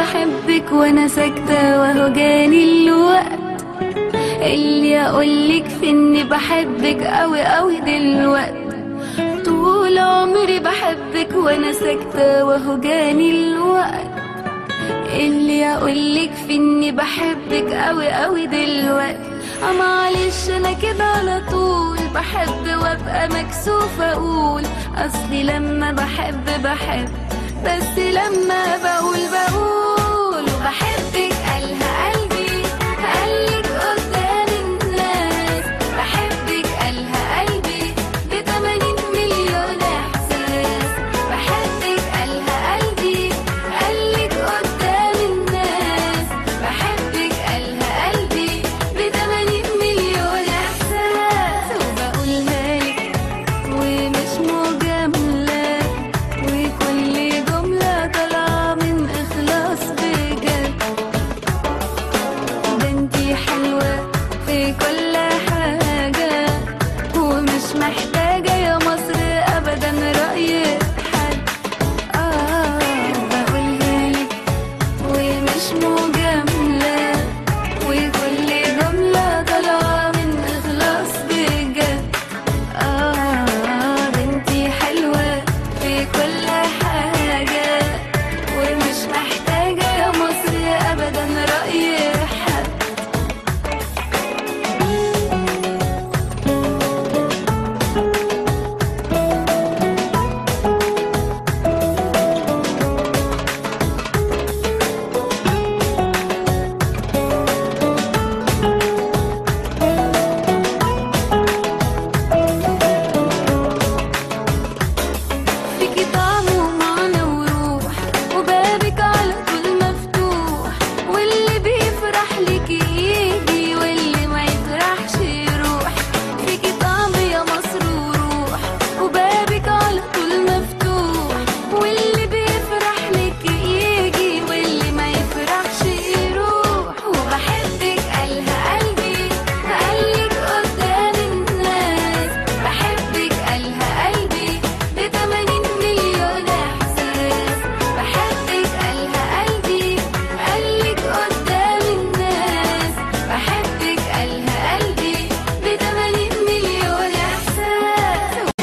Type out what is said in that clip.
بحبك وانا ساكتة وهو جاني الوقت اللي اقولك في اني بحبك قوي قوي دلوقت طول عمري بحبك وانا ساكتة وهو جاني الوقت اللي اقولك في اني بحبك قوي قوي دلوقتي اه معلش انا كده على طول بحب وابقى مكسوفة اقول اصلي لما بحب بحب بس لما بقول بقول وبحبك قالها قلبي قالك قدام الناس بحبك قالها قلبي بتمانين مليون احساس بحبك قالها قلبي قالك قدام الناس بحبك قالها قلبي بتمانين مليون احساس وبقولها لك ومش مجاملة وكل جملة طالعة من إخلاص بجد ده انتي حلوة في كل حاجة ومش محتاجة يا مصر أبدا رأي حد آه بقولها لك ومش مجاملة وكل جملة طالعة من إخلاص بجد آه بنتي حلوة في كل حاجة ومش محتاجة يا مصر أبدا رأي حد فيكي طعم ومعنى وروح وبابك على طول مفتوح واللي بيفرح لك يجي واللي ما يفرحش يروح فيكي طعم يا مصر وروح وبابك على طول مفتوح واللي بيفرح لك يجي واللي ما يفرحش يروح وبحبك قالها قلبي قالك قدام الناس بحبك قالها قلبي بتمانين مليون احساس بحبك قالها قلبي قالك قدام الناس بحبك قالها قلبي بتمانين مليون احساس